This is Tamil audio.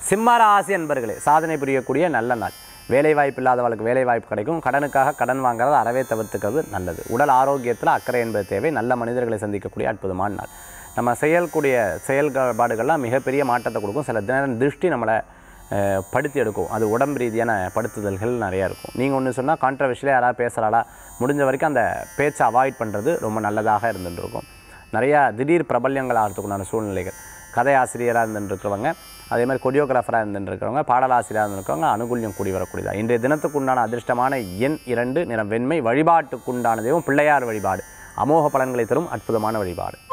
சிம்ம ராசி அன்பர்களே சாதனை புரியக்கூடிய நல்ல நாள் வேலை வாய்ப்பு இல்லாதவர்களுக்கு வேலை வாய்ப்பு கிடைக்கும் கடனுக்காக கடன் வாங்குறது அறவே தவிர்த்துக்கிறது நல்லது உடல் ஆரோக்கியத்தில் அக்கறை என்பது தேவை நல்ல மனிதர்களை சந்திக்கக்கூடிய அற்புதமான நாள் நம்ம செய்யக்கூடிய செயல்பாடுகள்லாம் மிகப்பெரிய மாற்றத்தை கொடுக்கும் சில நேரம் திருஷ்டி நம்மளை அஹ், படுத்தி எடுக்கும் அது உடம்பு ரீதியான படுத்துதல்கள் நிறையா இருக்கும் நீங்கள் ஒன்று சொன்னால் கான்ட்ரவர்ஷியலாக யாராவது பேசுகிறாளா முடிஞ்ச வரைக்கும் அந்த பேச்சை அவாய்ட் பண்ணுறது ரொம்ப நல்லதாக இருந்துட்டு இருக்கும் நிறையா திடீர் பிரபல்யங்கள் ஆகிறதுக்குண்டான சூழ்நிலைகள் கதை ஆசிரியராக இருந்துருக்கிறவங்க அதே மாதிரி கொரியோகிராஃபராக இருந்துருக்கிறவங்க பாடலாசிரியராக இருந்திருக்கிறவங்க அனுகூல்யம் கூடி வரக்கூடியதா இன்றைய தினத்துக்குண்டான அதிர்ஷ்டமான எண் இரண்டு நிறம் வெண்மை வழிபாட்டுக்குண்டான தெய்வம் பிள்ளையார் வழிபாடு அமோக பலன்களை தரும் அற்புதமான வழிபாடு